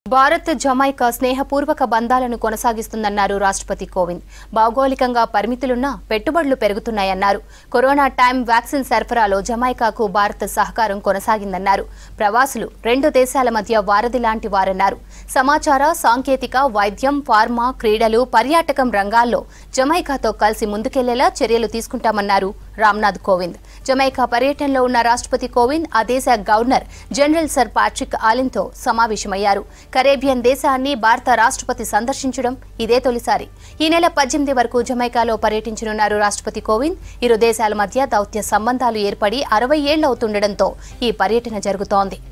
భారత్ జమైకా స్నేహపూర్వక బంధాలను కొనసాగిస్తుందన్నారు రాష్ట్రపతి కోవింద్ భౌగోళికంగా పరిమితులున్నా పెట్టుబడులు పెరుగుతున్నాయన్నారు కరోనా టైం వ్యాక్సిన్ సరఫరాలో జమైకాకు భారత్ సహకారం కొనసాగిందన్నారు ప్రవాసులు రెండు దేశాల మధ్య వారధి లాంటి వారన్నారు సమాచార సాంకేతిక వైద్యం ఫార్మా క్రీడలు పర్యాటకం రంగాల్లో జమైకాతో కలిసి ముందుకెళ్లేలా చర్యలు తీసుకుంటామన్నారు రామ్నాథ్ కోవింద్ జమైకా పర్యటనలో ఉన్న రాష్ట్రపతి కోవింద్ ఆ దేశ గవర్నర్ జనరల్ సర్ పాట్రిక్ ఆలిన్తో సమావేశమయ్యారు కరేబియన్ దేశాన్ని భారత రాష్ట్రపతి సందర్శించడం ఇదే తొలిసారి ఈ నెల పద్దెనిమిది వరకు జమైకాలో పర్యటించనున్నారు రాష్ట్రపతి కోవింద్ ఇరు దేశాల మధ్య దౌత్య సంబంధాలు ఏర్పడి అరవై ఏళ్లవుతుండటంతో ఈ పర్యటన జరుగుతోంది